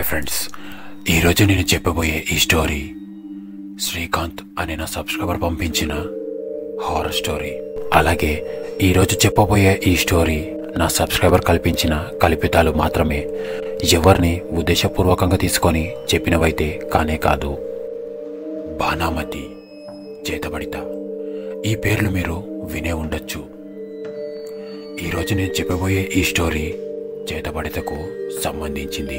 friends ఈరోజు నేను చెప్పబోయే ఈ స్టోరీ శ్రీకాంత్ అనే నా సబ్స్క్రైబర్ పంపించిన హారర్ స్టోరీ అలాగే ఈరోజు చెప్పబోయే ఈ స్టోరీ నా సబ్స్క్రైబర్ కల్పించిన కల్పితాలు మాత్రమే ఎవరిని ఉద్దేశపూర్వకంగా తీసుకొని చెప్పినవైతే కానే కాదు బాణామతి చేతబడిత ఈ పేర్లు మీరు వినే ఉండొచ్చు ఈరోజు నేను చెప్పబోయే ఈ స్టోరీ చేతబడితకు సంబంధించింది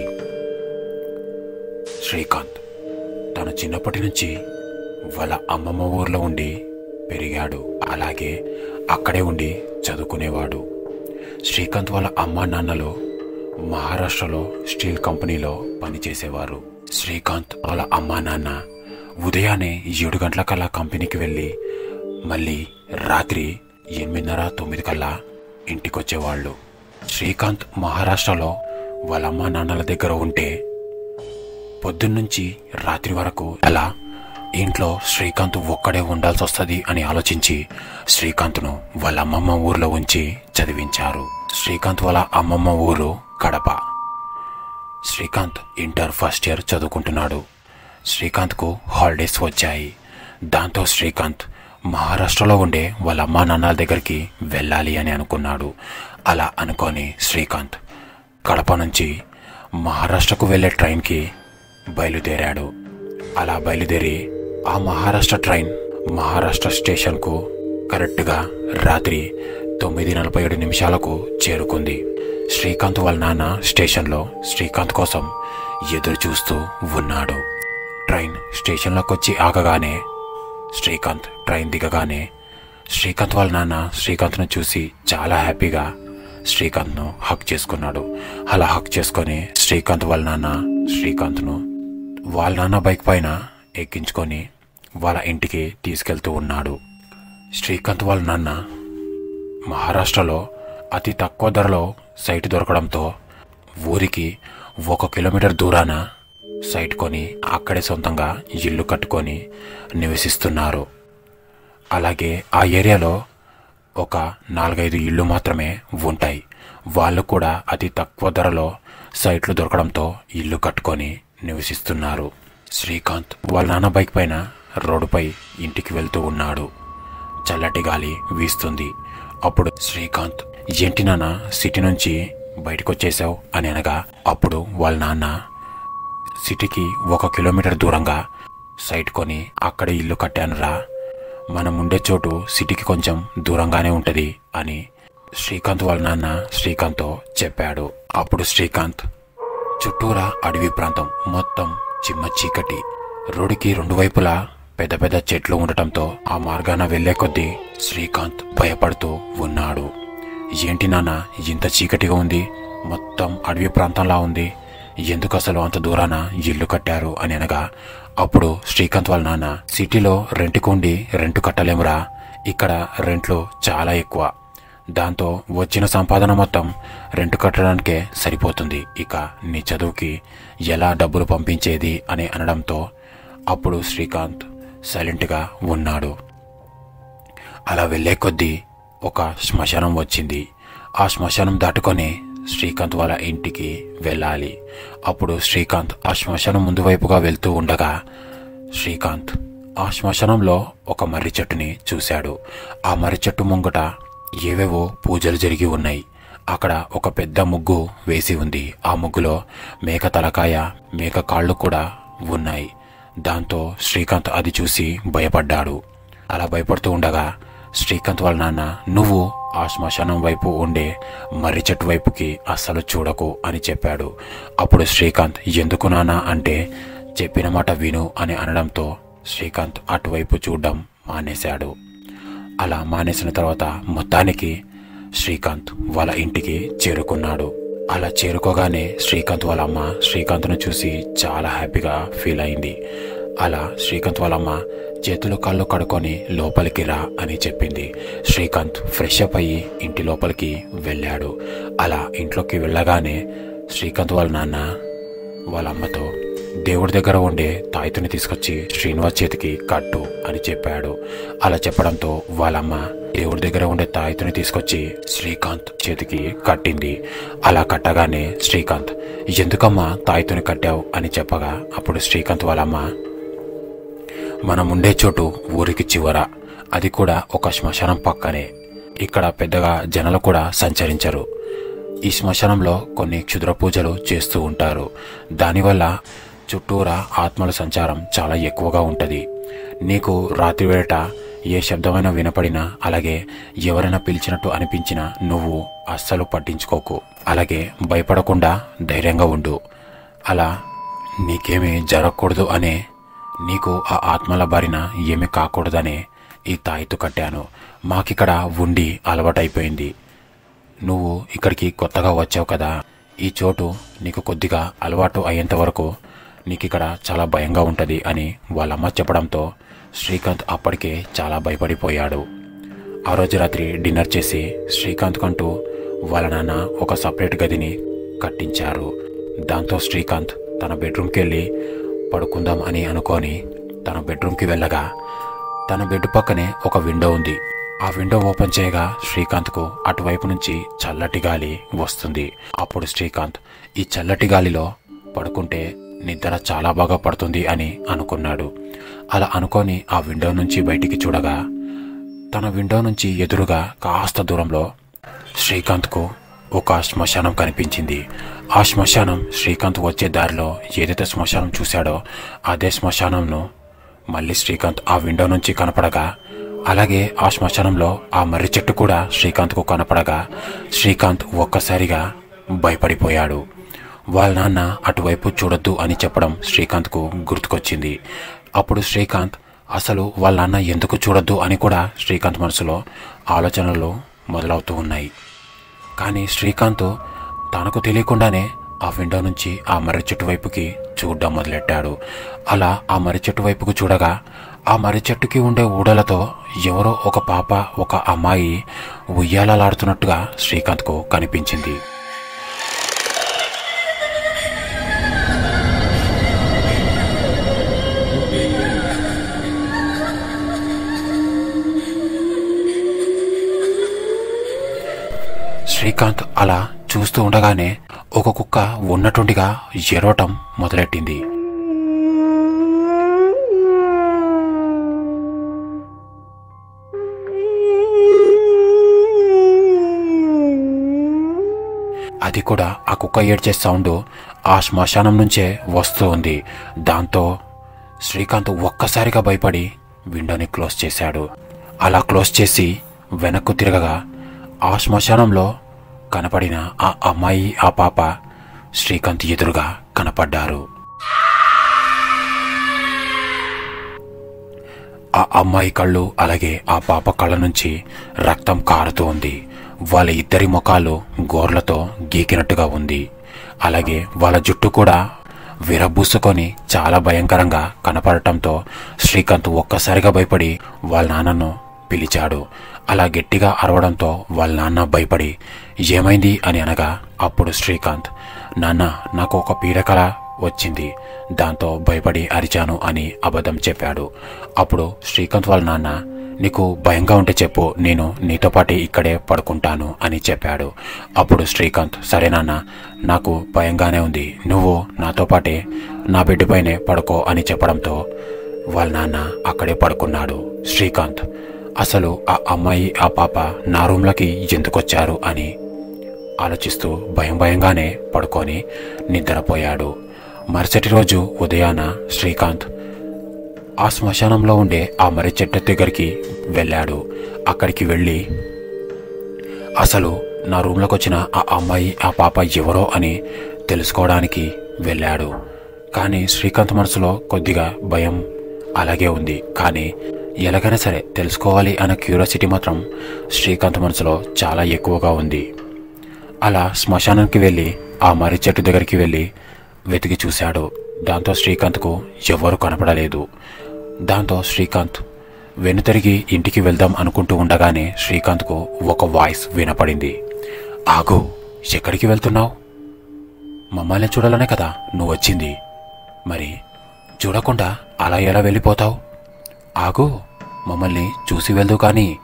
శ్రీకాంత్ తను చిన్నప్పటి నుంచి వాళ్ళ అమ్మమ్మ ఊర్లో ఉండి పెరిగాడు అలాగే అక్కడే ఉండి చదువుకునేవాడు శ్రీకాంత్ వాళ్ళ అమ్మా నాన్నలు మహారాష్ట్రలో స్టీల్ కంపెనీలో పనిచేసేవారు శ్రీకాంత్ వాళ్ళ అమ్మా నాన్న ఉదయాన్నే ఏడు గంటలకల్లా కంపెనీకి వెళ్ళి మళ్ళీ రాత్రి ఎనిమిదిన్నర తొమ్మిది కల్లా ఇంటికొచ్చేవాళ్ళు శ్రీకాంత్ మహారాష్ట్రలో వాళ్ళ అమ్మా నాన్నల దగ్గర ఉంటే పొద్దున్నుంచి రాత్రి వరకు అలా ఇంట్లో శ్రీకాంత్ ఒక్కడే ఉండాల్సి వస్తుంది అని ఆలోచించి శ్రీకాంత్ను వాళ్ళ అమ్మమ్మ ఊర్లో ఉంచి చదివించారు శ్రీకాంత్ వాళ్ళ అమ్మమ్మ ఊరు Kadapa Srikanth inter first year చదువుకుంటున్నాడు శ్రీకాంత్కు హాలిడేస్ వచ్చాయి దాంతో శ్రీకాంత్ మహారాష్ట్రలో ఉండే వాళ్ళ అమ్మా నాన్నల దగ్గరికి వెళ్ళాలి అని అనుకున్నాడు అలా అనుకొని శ్రీకాంత్ కడప నుంచి మహారాష్ట్రకు వెళ్ళే ట్రైన్కి బయలుదేరాడు అలా బయలుదేరి ఆ మహారాష్ట్ర ట్రైన్ మహారాష్ట్ర స్టేషన్కు కరెక్ట్గా రాత్రి తొమ్మిది నలభై ఏడు నిమిషాలకు చేరుకుంది శ్రీకాంత్ వాళ్ళ నాన్న స్టేషన్లో శ్రీకాంత్ కోసం ఎదురు చూస్తూ ఉన్నాడు ట్రైన్ స్టేషన్లోకి వచ్చి ఆగగానే శ్రీకాంత్ ట్రైన్ దిగగానే శ్రీకాంత్ వాళ్ళ నాన్న శ్రీకాంత్ను చూసి చాలా హ్యాపీగా శ్రీకాంత్ను హక్ చేసుకున్నాడు అలా హక్ చేసుకొని శ్రీకాంత్ వాళ్ళ నాన్న శ్రీకాంత్ను వాళ్ళ నాన్న బైక్ పైన ఎక్కించుకొని వాళ్ళ ఇంటికి తీసుకెళ్తూ ఉన్నాడు శ్రీకాంత్ వాళ్ళ నాన్న మహారాష్ట్రలో అతి తక్కువ ధరలో సైట్ దొరకడంతో ఊరికి ఒక కిలోమీటర్ దూరాన సైట్ కొని అక్కడే సొంతంగా ఇల్లు కట్టుకొని నివసిస్తున్నారు అలాగే ఆ ఏరియాలో ఒక నాలుగైదు ఇళ్ళు మాత్రమే ఉంటాయి వాళ్ళు కూడా అతి తక్కువ ధరలో సైట్లు దొరకడంతో ఇల్లు కట్టుకొని నివసిస్తున్నారు శ్రీకాంత్ వాళ్ళ నాన్న బైక్ పైన రోడ్డుపై ఇంటికి వెళ్తూ ఉన్నాడు చల్లటి గాలి వీస్తుంది అప్పుడు శ్రీకాంత్ ఏంటి నాన్న సిటీ నుంచి బయటకు వచ్చేసావు అని అనగా అప్పుడు వాళ్ళ నాన్న సిటీకి ఒక కిలోమీటర్ దూరంగా సైట్ కొని అక్కడ ఇల్లు కట్టానురా మనం ఉండే చోటు సిటీకి కొంచెం దూరంగానే ఉంటది అని శ్రీకాంత్ వాళ్ళ నాన్న శ్రీకాంత్తో చెప్పాడు అప్పుడు శ్రీకాంత్ చుట్టూరా అడవి ప్రాంతం మొత్తం చిమ్మ చీకటి రోడ్డుకి రెండు వైపులా పెద్ద పెద్ద చెట్లు ఉండటంతో ఆ మార్గాన వెళ్లే కొద్దీ శ్రీకాంత్ భయపడుతూ ఉన్నాడు ఏంటి నాన్న ఇంత చీకటిగా ఉంది మొత్తం అడవి ప్రాంతంలా ఉంది ఎందుకు అసలు అంత దూరాన ఇల్లు కట్టారు అని అనగా అప్పుడు శ్రీకాంత్ వాళ్ళ నాన్న సిటీలో రెంట్కి ఉండి రెంట్ కట్టలేమురా ఇక్కడ రెంట్లు చాలా ఎక్కువ దాంతో వచ్చిన సంపాదన మొత్తం రెంట్ కట్టడానికే సరిపోతుంది ఇక నీ చదువుకి ఎలా డబ్బులు పంపించేది అని అనడంతో అప్పుడు శ్రీకాంత్ సైలెంట్గా ఉన్నాడు అలా వెళ్ళే కొద్దీ ఒక శ్మశానం వచ్చింది ఆ శ్మశానం దాటుకొని శ్రీకాంత్ వాళ్ళ ఇంటికి వెళ్ళాలి అప్పుడు శ్రీకాంత్ ఆ శ్మశానం ముందు వైపుగా వెళ్తూ ఉండగా శ్రీకాంత్ ఆ శ్మశానంలో ఒక మర్రి చెట్టుని చూశాడు ఆ మర్రి చెట్టు ముంగట ఏవేవో పూజలు జరిగి ఉన్నాయి అక్కడ ఒక పెద్ద ముగ్గు వేసి ఉంది ఆ ముగ్గులో మేక తలకాయ మేక కాళ్ళు కూడా ఉన్నాయి దాంతో శ్రీకాంత్ అది చూసి భయపడ్డాడు అలా భయపడుతూ ఉండగా శ్రీకాంత్ వాళ్ళ నాన్న నువ్వు ఆ శ్మశానం వైపు ఉండే మర్రి చెట్టు వైపుకి అస్సలు చూడకు అని చెప్పాడు అప్పుడు శ్రీకాంత్ ఎందుకు నాన్న అంటే చెప్పిన మాట విను అని అనడంతో శ్రీకాంత్ అటువైపు చూడడం మానేశాడు అలా మానేసిన తర్వాత మొత్తానికి శ్రీకాంత్ వాళ్ళ ఇంటికి చేరుకున్నాడు అలా చేరుకోగానే శ్రీకాంత్ వాళ్ళ అమ్మ శ్రీకాంత్ను చూసి చాలా హ్యాపీగా ఫీల్ అయింది అలా శ్రీకాంత్ వాళ్ళమ్మ చేతులు కాళ్ళు కడుకొని లోపలికి రా అని చెప్పింది శ్రీకాంత్ ఫ్రెష్ అప్ అయ్యి ఇంటి లోపలికి వెళ్ళాడు అలా ఇంట్లోకి వెళ్ళగానే శ్రీకాంత్ వాళ్ళ నాన్న వాళ్ళ అమ్మతో దేవుడి దగ్గర ఉండే తాయితుని తీసుకొచ్చి శ్రీనివాస్ చేతికి కట్టు అని చెప్పాడు అలా చెప్పడంతో వాళ్ళమ్మ దేవుడి దగ్గర ఉండే తాయితుని తీసుకొచ్చి శ్రీకాంత్ చేతికి కట్టింది అలా కట్టగానే శ్రీకాంత్ ఎందుకమ్మా తాయితుని కట్టావు అని చెప్పగా అప్పుడు శ్రీకాంత్ వాళ్ళమ్మ మనం ఉండే చోటు ఊరికి చివర అది కూడా ఒక శ్మశానం పక్కనే ఇక్కడ పెద్దగా జనాలు కూడా సంచరించరు ఈ శ్మశానంలో కొన్ని క్షుద్ర పూజలు చేస్తూ ఉంటారు దానివల్ల చుట్టూరా ఆత్మల సంచారం చాలా ఎక్కువగా ఉంటుంది నీకు రాత్రి వేళట ఏ శబ్దమైనా వినపడినా అలాగే ఎవరైనా పిలిచినట్టు అనిపించినా నువ్వు అస్సలు పట్టించుకోకు అలాగే భయపడకుండా ధైర్యంగా ఉండు అలా నీకేమీ జరగకూడదు అనే నీకు ఆ ఆత్మల బారిన ఏమీ కాకూడదనే ఈ తాయితు కట్టాను మాకిక్కడ ఉండి అలవాటైపోయింది నువ్వు ఇక్కడికి కొత్తగా వచ్చావు కదా ఈ చోటు నీకు కొద్దిగా అలవాటు అయ్యేంత వరకు నీకు ఇక్కడ చాలా భయంగా ఉంటుంది అని వాళ్ళమ్మ చెప్పడంతో శ్రీకాంత్ అప్పటికే చాలా భయపడిపోయాడు ఆ రోజు రాత్రి డిన్నర్ చేసి శ్రీకాంత్ కంటూ వాళ్ళ నాన్న ఒక సపరేట్ గదిని కట్టించారు దాంతో శ్రీకాంత్ తన బెడ్రూమ్కి వెళ్ళి పడుకుందాం అని అనుకొని తన బెడ్రూమ్కి వెళ్ళగా తన బెడ్ పక్కనే ఒక విండో ఉంది ఆ విండో ఓపెన్ చేయగా శ్రీకాంత్కు అటువైపు నుంచి చల్లటి గాలి వస్తుంది అప్పుడు శ్రీకాంత్ ఈ చల్లటి గాలిలో పడుకుంటే నిద్ర చాలా బాగా పడుతుంది అని అనుకున్నాడు అలా అనుకొని ఆ విండో నుంచి బయటికి చూడగా తన విండో నుంచి ఎదురుగా కాస్త దూరంలో శ్రీకాంత్కు ఒక శ్మశానం కనిపించింది ఆ శ్మశానం శ్రీకాంత్ వచ్చే దారిలో ఏదైతే శ్మశానం చూశాడో అదే శ్మశానంను మళ్ళీ శ్రీకాంత్ ఆ విండో నుంచి కనపడగా అలాగే ఆ శ్మశానంలో ఆ మర్రి చెట్టు కూడా శ్రీకాంత్కు కనపడగా శ్రీకాంత్ ఒక్కసారిగా భయపడిపోయాడు వాళ్ళ నాన్న అటువైపు చూడొద్దు అని చెప్పడం శ్రీకాంత్కు గుర్తుకొచ్చింది అప్పుడు శ్రీకాంత్ అసలు వాళ్ళ నాన్న ఎందుకు చూడొద్దు అని కూడా శ్రీకాంత్ మనసులో ఆలోచనలు మొదలవుతూ ఉన్నాయి కానీ శ్రీకాంత్ తనకు తెలియకుండానే ఆ విండో నుంచి ఆ మర్రి చెట్టు వైపుకి చూడడం మొదలెట్టాడు అలా ఆ మర్రి చెట్టు వైపుకు చూడగా ఆ మర్రి చెట్టుకి ఉండే ఊడలతో ఎవరో ఒక పాప ఒక అమ్మాయి ఉయ్యాలలాడుతున్నట్టుగా శ్రీకాంత్కు కనిపించింది శ్రీకాంత్ అలా చూస్తూ ఉండగానే ఒక కుక్క ఉన్నట్టుండిగా ఎరవటం మొదలెట్టింది అది కూడా ఆ కుక్క ఏడ్చే సౌండ్ ఆ శ్మశానం నుంచే వస్తూ ఉంది దాంతో శ్రీకాంత్ ఒక్కసారిగా భయపడి విండోని క్లోజ్ చేశాడు అలా క్లోజ్ చేసి వెనక్కు తిరగగా ఆ శ్మశానంలో కనపడిన ఆ అమ్మాయి ఆ పాప శ్రీకాంత్ ఎదురుగా కనపడ్డారు ఆ అమ్మాయి కళ్ళు అలాగే ఆ పాప కళ్ళ నుంచి రక్తం కారుతూ ఉంది వాళ్ళ ఇద్దరి ముఖాలు గోర్లతో గీకినట్టుగా ఉంది అలాగే వాళ్ళ జుట్టు కూడా విరబూసుకొని చాలా భయంకరంగా కనపడటంతో శ్రీకాంత్ ఒక్కసారిగా భయపడి వాళ్ళ నాన్నను పిలిచాడు అలా గట్టిగా అరవడంతో వాళ్ళ నాన్న భయపడి ఏమైంది అని అనగా అప్పుడు శ్రీకాంత్ నాన్న నాకు ఒక పీడకల వచ్చింది దాంతో భయపడి అరిచాను అని అబద్ధం చెప్పాడు అప్పుడు శ్రీకాంత్ వాళ్ళ నాన్న నీకు భయంగా ఉంటే చెప్పు నేను నీతో పాటు ఇక్కడే పడుకుంటాను అని చెప్పాడు అప్పుడు శ్రీకాంత్ సరే నాన్న నాకు భయంగానే ఉంది నువ్వు నాతో పాటే నా బెడ్ పైనే పడుకో అని చెప్పడంతో వాళ్ళ నాన్న అక్కడే పడుకున్నాడు శ్రీకాంత్ అసలు ఆ అమ్మాయి ఆ పాప నా రూమ్లోకి ఎందుకొచ్చారు అని ఆలోచిస్తూ భయం భయంగానే పడుకొని నిద్రపోయాడు మరుసటి రోజు ఉదయాన శ్రీకాంత్ ఆ శ్మశానంలో ఉండే ఆ మర్రి చెట్టు దగ్గరికి వెళ్ళాడు అక్కడికి వెళ్ళి అసలు నా రూమ్లోకి వచ్చిన ఆ అమ్మాయి ఆ పాప ఎవరో అని తెలుసుకోవడానికి వెళ్ళాడు కానీ శ్రీకాంత్ మనసులో కొద్దిగా భయం అలాగే ఉంది కానీ ఎలాగైనా సరే తెలుసుకోవాలి అన్న క్యూరియాసిటీ మాత్రం శ్రీకాంత్ మనసులో చాలా ఎక్కువగా ఉంది అలా శ్మశానానికి వెళ్ళి ఆ మర్రి చెట్టు దగ్గరికి వెళ్ళి వెతికి చూశాడు దాంతో శ్రీకాంత్కు ఎవ్వరూ కనపడలేదు దాంతో శ్రీకాంత్ వెనుతిరిగి ఇంటికి వెళ్దాం అనుకుంటూ ఉండగానే శ్రీకాంత్కు ఒక వాయిస్ వినపడింది ఆగు ఎక్కడికి వెళ్తున్నావు మమ్మల్ని చూడాలనే కదా నువ్వు వచ్చింది మరి చూడకుండా అలా ఎలా వెళ్ళిపోతావు ఆగు మమ్మల్ని చూసి వెళ్దు కానీ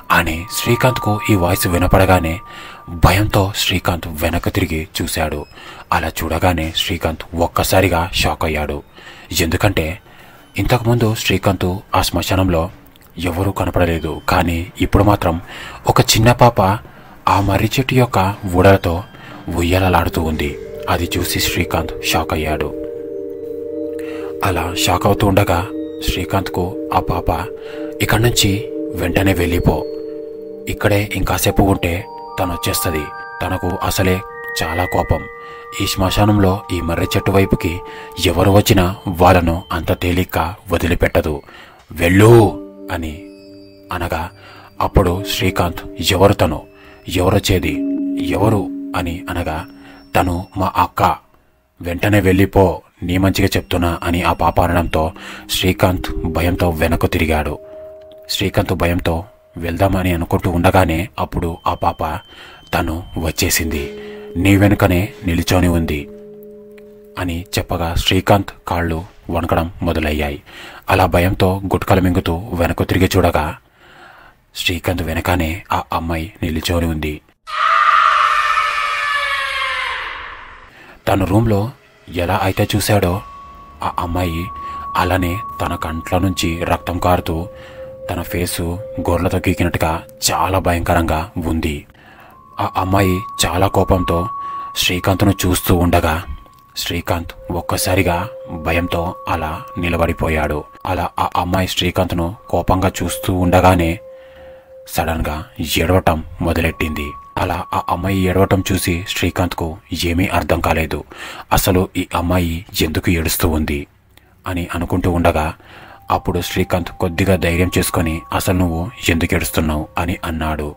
అని శ్రీకాంత్కు ఈ వాయిస్ వినపడగానే భయంతో శ్రీకాంత్ వెనక్కి తిరిగి చూశాడు అలా చూడగానే శ్రీకాంత్ ఒక్కసారిగా షాక్ అయ్యాడు ఎందుకంటే ఇంతకుముందు శ్రీకాంత్ ఆ శ్మశానంలో ఎవరూ కనపడలేదు కానీ ఇప్పుడు మాత్రం ఒక చిన్న పాప ఆ మర్రి చెట్టు యొక్క ఊడలతో ఉయ్యాలలాడుతూ ఉంది అది చూసి శ్రీకాంత్ షాక్ అయ్యాడు అలా షాక్ అవుతూ ఉండగా శ్రీకాంత్కు ఆ పాప ఇక్కడి నుంచి వెంటనే వెళ్ళిపో ఇక్కడే ఇంకాసేపు ఉంటే తను వచ్చేస్తుంది తనకు అసలే చాలా కోపం ఈ శ్మశానంలో ఈ మర్రి చెట్టు వైపుకి ఎవరు వచ్చినా వాళ్ళను అంత తేలిగ్గా వదిలిపెట్టదు వెళ్ళు అని అనగా అప్పుడు శ్రీకాంత్ ఎవరు తను ఎవరొచ్చేది ఎవరు అని అనగా తను మా అక్క వెంటనే వెళ్ళిపో నీ మంచిగా చెప్తున్నా అని ఆ పాప అనడంతో శ్రీకాంత్ భయంతో వెనక్కు తిరిగాడు శ్రీకాంత్ భయంతో వెళ్దామని అనుకుంటూ ఉండగానే అప్పుడు ఆ పాప తను వచ్చేసింది నీ వెనుకనే నిలిచొని ఉంది అని చెప్పగా శ్రీకాంత్ కాళ్ళు వణకడం మొదలయ్యాయి అలా భయంతో గుట్కలు మింగుతూ వెనక్కు తిరిగి చూడగా శ్రీకాంత్ వెనకానే ఆ అమ్మాయి నిలిచొని ఉంది తను రూమ్లో ఎలా అయితే చూశాడో ఆ అమ్మాయి అలానే తన కంట్ల నుంచి రక్తం కారుతూ తన ఫేసు గోర్లతో గీకినట్టుగా చాలా భయంకరంగా ఉంది ఆ అమ్మాయి చాలా కోపంతో శ్రీకాంత్ను చూస్తూ ఉండగా శ్రీకాంత్ ఒక్కసారిగా భయంతో అలా నిలబడిపోయాడు అలా ఆ అమ్మాయి శ్రీకాంత్ను కోపంగా చూస్తూ ఉండగానే సడన్గా ఏడవటం మొదలెట్టింది అలా ఆ అమ్మాయి ఏడవటం చూసి శ్రీకాంత్కు ఏమీ అర్థం కాలేదు అసలు ఈ అమ్మాయి ఎందుకు ఏడుస్తూ ఉంది అని అనుకుంటూ ఉండగా అప్పుడు శ్రీకాంత్ కొద్దిగా ధైర్యం చేసుకొని అసలు నువ్వు ఎందుకు ఏడుస్తున్నావు అని అన్నాడు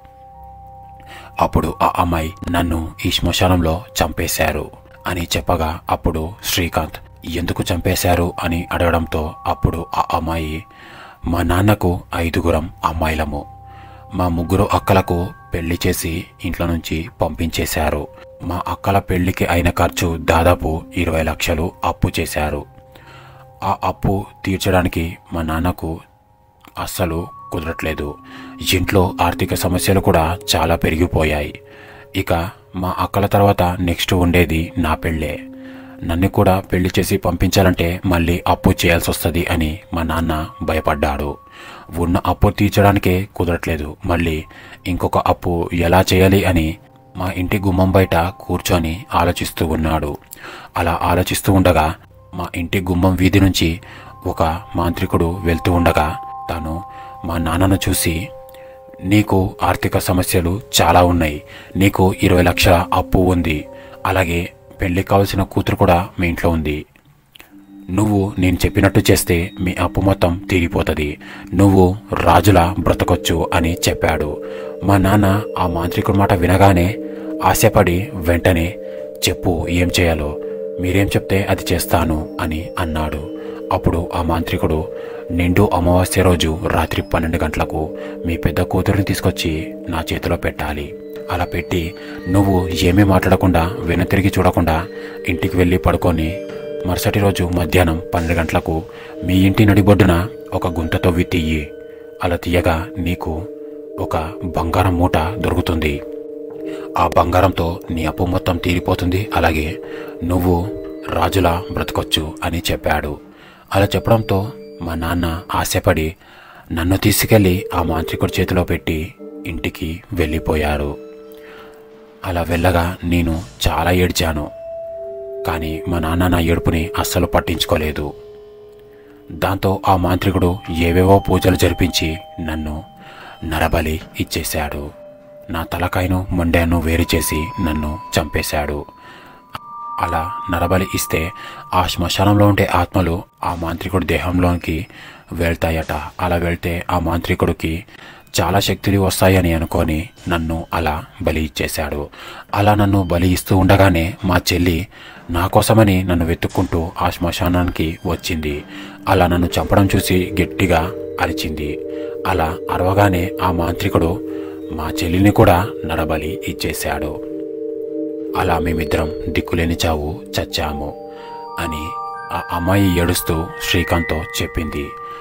అప్పుడు ఆ అమ్మాయి నన్ను ఈ శ్మశానంలో చంపేశారు అని చెప్పగా అప్పుడు శ్రీకాంత్ ఎందుకు చంపేశారు అని అడగడంతో అప్పుడు ఆ అమ్మాయి మా నాన్నకు ఐదుగురం అమ్మాయిలము మా ముగ్గురు అక్కలకు పెళ్లి చేసి ఇంట్లో నుంచి పంపించేశారు మా అక్కల పెళ్లికి అయిన ఖర్చు దాదాపు ఇరవై లక్షలు అప్పు చేశారు ఆ అప్పు తీర్చడానికి మా నాన్నకు అస్సలు కుదరట్లేదు ఇంట్లో ఆర్థిక సమస్యలు కూడా చాలా పెరిగిపోయాయి ఇక మా అక్కల తర్వాత నెక్స్ట్ ఉండేది నా పెళ్ళే నన్ను కూడా పెళ్లి చేసి పంపించాలంటే మళ్ళీ అప్పు చేయాల్సి వస్తుంది అని మా నాన్న భయపడ్డాడు ఉన్న అప్పు తీర్చడానికే కుదరట్లేదు మళ్ళీ ఇంకొక అప్పు ఎలా చేయాలి అని మా ఇంటి గుమ్మం బయట కూర్చొని ఆలోచిస్తూ ఉన్నాడు అలా ఆలోచిస్తూ ఉండగా మా ఇంటి గుమ్మం వీధి నుంచి ఒక మాంత్రికుడు వెళ్తూ ఉండగా తాను మా నాన్నను చూసి నీకు ఆర్థిక సమస్యలు చాలా ఉన్నాయి నీకు ఇరవై లక్షల అప్పు ఉంది అలాగే పెళ్లి కావాల్సిన కూతురు కూడా మీ ఇంట్లో ఉంది నువ్వు నేను చెప్పినట్టు చేస్తే మీ అప్పు మొత్తం తీరిపోతుంది నువ్వు రాజులా బ్రతకొచ్చు అని చెప్పాడు మా నాన్న ఆ మాంత్రికుడి మాట వినగానే ఆశపడి వెంటనే చెప్పు ఏం చేయాలో మీరేం చెప్తే అది చేస్తాను అని అన్నాడు అప్పుడు ఆ మాంత్రికుడు నిండు అమావాస్య రోజు రాత్రి పన్నెండు గంటలకు మీ పెద్ద కూతురిని తీసుకొచ్చి నా చేతిలో పెట్టాలి అలా పెట్టి నువ్వు ఏమీ మాట్లాడకుండా వెనుతిరిగి చూడకుండా ఇంటికి వెళ్ళి పడుకొని మరుసటి రోజు మధ్యాహ్నం పన్నెండు గంటలకు మీ ఇంటి నడిబొడ్డున ఒక గుంత తవ్వి తీయి అలా తీయగా నీకు ఒక బంగారం మూట దొరుకుతుంది ఆ బంగారంతో నీ అప్పు మొత్తం తీరిపోతుంది అలాగే నువ్వు రాజులా బ్రతకొచ్చు అని చెప్పాడు అలా చెప్పడంతో మా నాన్న ఆశపడి నన్ను తీసుకెళ్లి ఆ మాంత్రికుడి చేతిలో పెట్టి ఇంటికి వెళ్ళిపోయారు అలా వెళ్ళగా నేను చాలా ఏడ్చాను కానీ మా నాన్న నా ఏడుపుని అస్సలు పట్టించుకోలేదు దాంతో ఆ మాంత్రికుడు ఏవేవో పూజలు జరిపించి నన్ను నరబలి ఇచ్చేశాడు నా తలకాయను మొండాను వేరు చేసి నన్ను చంపేశాడు అలా నరబలి ఇస్తే ఆ శ్మశానంలో ఉండే ఆత్మలు ఆ మాంత్రికుడి దేహంలోకి వెళ్తాయట అలా వెళ్తే ఆ మాంత్రికుడికి చాలా శక్తులు వస్తాయని అనుకొని నన్ను అలా బలి ఇచ్చేశాడు అలా నన్ను బలి ఇస్తూ ఉండగానే మా చెల్లి నా కోసమని నన్ను వెతుక్కుంటూ ఆ శ్మశానానికి వచ్చింది అలా నన్ను చంపడం చూసి గట్టిగా అరిచింది అలా అరవగానే ఆ మాంత్రికుడు మా చెల్లిని కూడా నరబలి ఇచ్చేశాడు అలా మేమిద్దరం దిక్కులేని చావు చచ్చాము అని ఆ అమ్మాయి ఏడుస్తూ శ్రీకాంత్తో చెప్పింది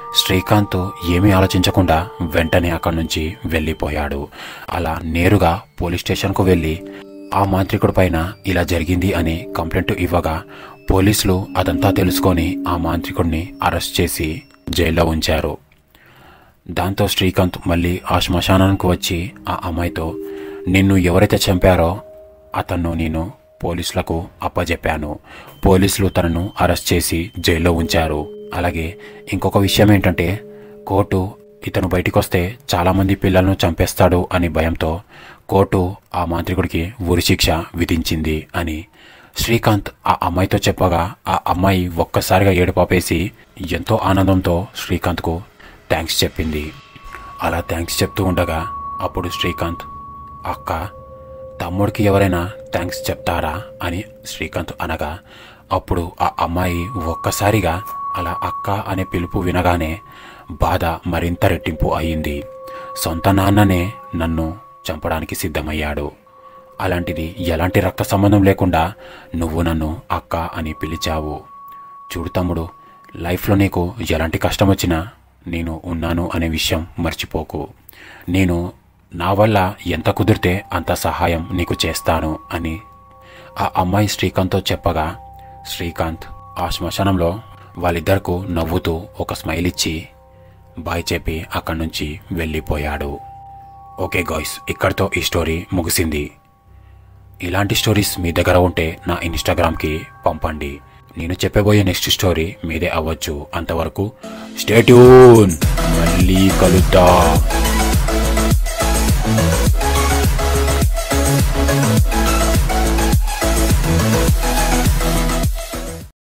శ్రీకాంత్ ఏమీ ఆలోచించకుండా వెంటనే అక్కడి నుంచి వెళ్ళిపోయాడు అలా నేరుగా పోలీస్ స్టేషన్కు వెళ్ళి ఆ మాంత్రికుడి పైన ఇలా జరిగింది అని కంప్లైంట్ ఇవ్వగా పోలీసులు అదంతా తెలుసుకొని ఆ మాంత్రికుడిని అరెస్ట్ చేసి జైల్లో ఉంచారు దాంతో శ్రీకాంత్ మళ్ళీ ఆ శ్మశానానికి వచ్చి ఆ అమ్మాయితో నిన్ను ఎవరైతే చంపారో అతన్ను నేను పోలీసులకు అప్పజెప్పాను పోలీసులు తనను అరెస్ట్ చేసి జైల్లో ఉంచారు అలాగే ఇంకొక విషయం ఏంటంటే కోర్టు ఇతను బయటికి వస్తే చాలామంది పిల్లలను చంపేస్తాడు అని భయంతో కోర్టు ఆ మాంత్రికుడికి ఉరిశిక్ష విధించింది అని శ్రీకాంత్ ఆ అమ్మాయితో చెప్పగా ఆ అమ్మాయి ఒక్కసారిగా ఏడుపాపేసి ఎంతో ఆనందంతో శ్రీకాంత్కు థ్యాంక్స్ చెప్పింది అలా థ్యాంక్స్ చెప్తూ ఉండగా అప్పుడు శ్రీకాంత్ అక్క తమ్ముడికి ఎవరైనా థ్యాంక్స్ చెప్తారా అని శ్రీకాంత్ అనగా అప్పుడు ఆ అమ్మాయి ఒక్కసారిగా అలా అక్క అనే పిలుపు వినగానే బాధ మరింత రెట్టింపు అయింది సొంత నాన్ననే నన్ను చంపడానికి సిద్ధమయ్యాడు అలాంటిది ఎలాంటి రక్త సంబంధం లేకుండా నువ్వు నన్ను అక్క అని పిలిచావు చూడు తమ్ముడు లైఫ్లో నీకు ఎలాంటి కష్టం వచ్చినా నేను ఉన్నాను అనే విషయం మర్చిపోకు నేను నా వల్ల ఎంత కుదిరితే అంత సహాయం నీకు చేస్తాను అని ఆ అమ్మాయి శ్రీకాంత్తో చెప్పగా శ్రీకాంత్ ఆ శ్మశానంలో వాళ్ళిద్దరకు నవ్వుతూ ఒక స్మైల్ ఇచ్చి బాయ్ చెప్పి అక్కడి నుంచి వెళ్ళిపోయాడు ఓకే గాయ్స్ ఇక్కడితో ఈ స్టోరీ ముగిసింది ఇలాంటి స్టోరీస్ మీ దగ్గర ఉంటే నా ఇన్స్టాగ్రామ్కి పంపండి నేను చెప్పబోయే నెక్స్ట్ స్టోరీ మీదే అవ్వచ్చు అంతవరకు స్టేట్యూన్ మళ్ళీ కలుద్దాం